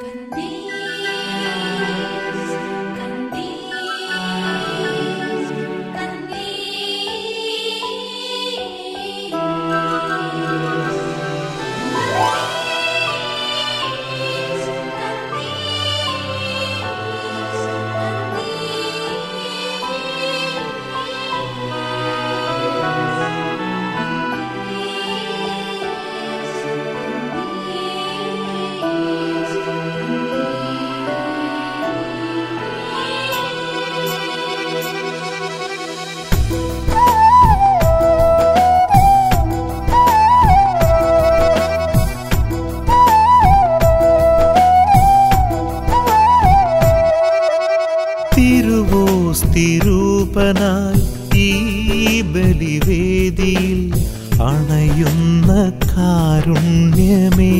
തിരുവോസ്തിരൂപനായി ഈ ബലിവേദിയിൽ അണയുന്ന കാരുണ്യമേ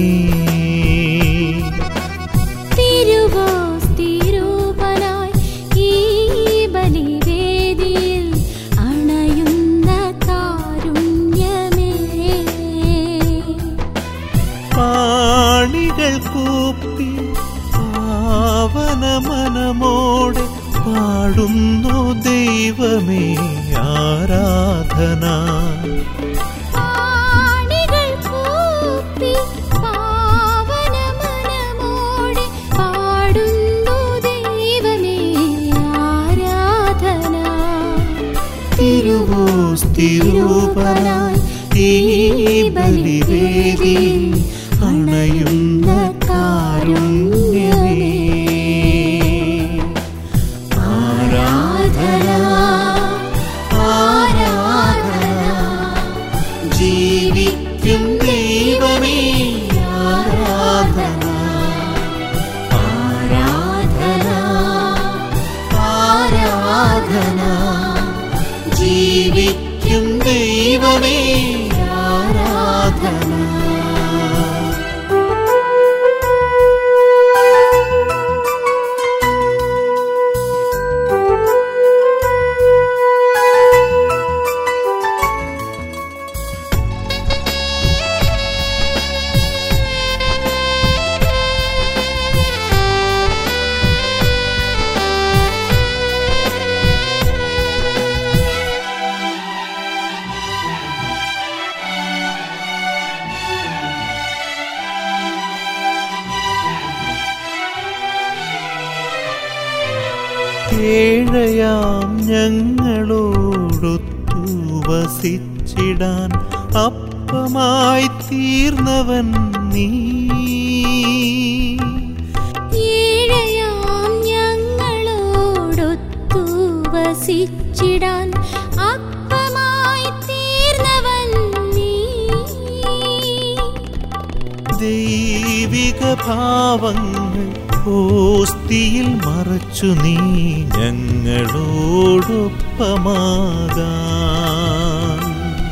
തിരുവോസ്തിരൂപനായി ഈ ബലിവേദിയിൽ അണയുന്ന കാരുണ്യമേ പാണികൾ കൂപ്പി പാവന മനമോടെ പാടുന്നു ദൈവമേ ആരാധന ആണികൾ കൂപ്പി പാവന മനമോടെ പാടുന്നു ദൈവമേ ആരാധന തിരുവോസ്തിരൂപനായി ഈ ബലിവേദിയിൽ അണയുന്ന കാരുണ്യമേ ആരാധന ആരാധന ജീവിക്കും ദൈവമേ ആരാധന ആരാധന ആരാധന ജീവിക്കും ദൈവമേ ആരാധന ഏഴയാം ഞങ്ങളോടൊത്തു വസിച്ചിടാൻ അപ്പമായി തീർന്നവൻ നീ ഏഴയാം ഞങ്ങളോടൊത്തു വസിച്ചിടാൻ അപ്പമായി തീർന്നവൻ നീ ദൈവിക ഭാവങ്ങൾ ഓസ്തിയിൽ മറച്ചു നീ ഞങ്ങളോടൊപ്പമാകാൻ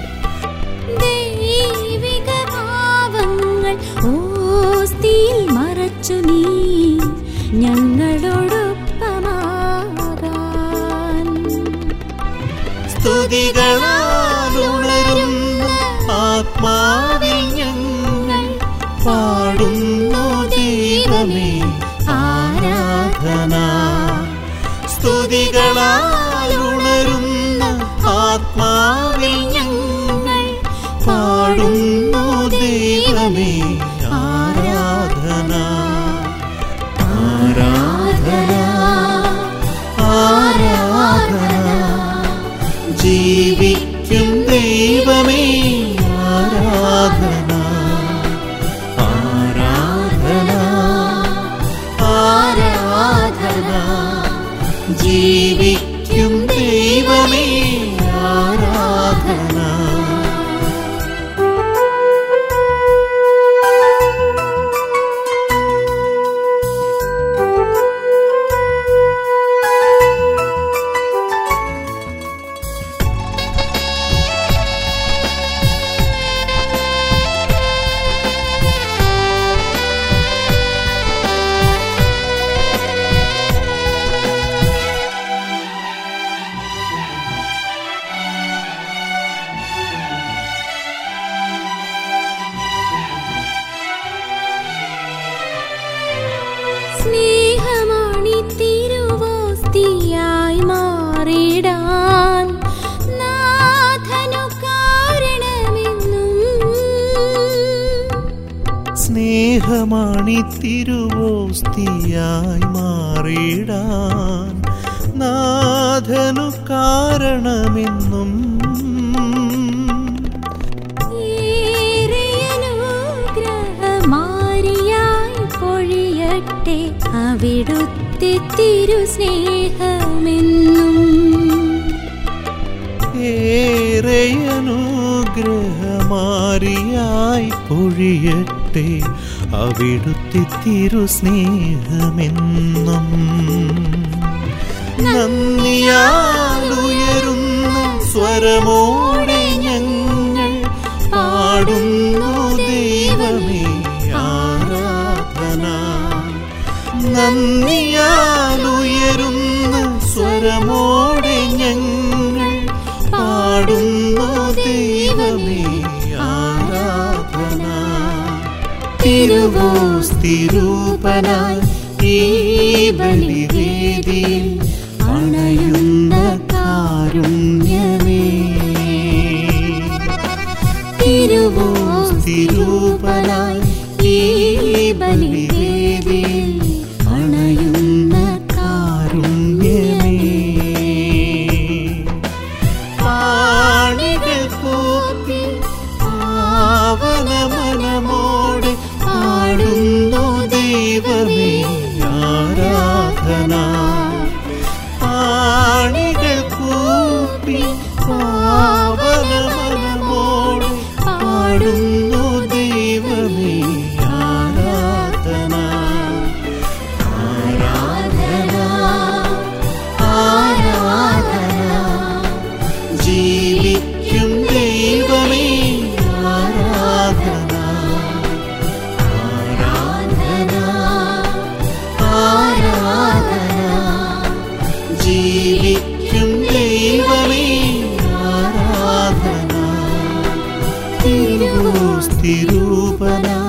ദൈവിക ഭാവങ്ങൾ ഓസ്തിയിൽ മറച്ചു നീ ഞങ്ങളോടൊപ്പമാകാൻ സ്തുതികളാലുണരുന്ന ആത്മാവിൽ ഞങ്ങൾ പാടുന്നു ദൈവമേ ആരാധന സ്തുതികളാലുണരുന്ന ആത്മാവിൽ ഞങ്ങൾ പാടുന്നു ദൈവമേ ആരാധന ആരാധന ആരാധന ജീവിക്കും ദൈവമേ ആരാധന ആരാധന ആരാധന ജീവിക്കും ദൈവമേ ആരാധന സ്നേഹമാണി തിരുവോസ്തിയായി മാറിടാൻ നാഥനു കാരണമെന്നും സ്നേഹമാണി തിരുവോസ്തിയായി മാറിടാൻ നാഥനു കാരണമെന്നും ഏറിയനുഗ്രഹമാരിയായി പൊഴിയട്ടെ അവിടുത്തെ തിരുസ്നേഹമെന്നും ഏറെ അനുഗ്രഹമാരിയായി പൊഴിയട്ടെ അവിടുത്തെ തിരുസ്നേഹമെന്നും നന്ദിയാലുയരുന്ന സ്വരമോടെ ഞങ്ങൾ പാടുന്നു ദൈവമേ ആരാധന നന്ദിയാലുയരുന്ന സ്വരമോടെ ഞങ്ങൾ പാടുന്നു ദൈവമേ ആരാധന തിരുവോസ്തിരൂപനായി ഈ ബലിവേദിയിൽ അണയുന്ന കാരുണ്യമേ തിരുവോസ്തിരൂപനായി ഈ ബലിവേദിയിൽ അണയുന്ന കാരുണ്യമേ പാണികൾ കൂപ്പി പാവനമനമോടെ പാടുന്നു ദൈവമേ ആരാധന പാണികൾ കൂപ്പി പാവനമനമോടെ പാടുന്നു ദൈവമേ ആരാധന ആരാധന ആരാധന ജീവിക്കും ദൈവമേ ആരാധന ആരാധന ആരാധന ജീവിക്കും ദൈവമേ ആരാധന തിരുവോസ്തിരൂപനാ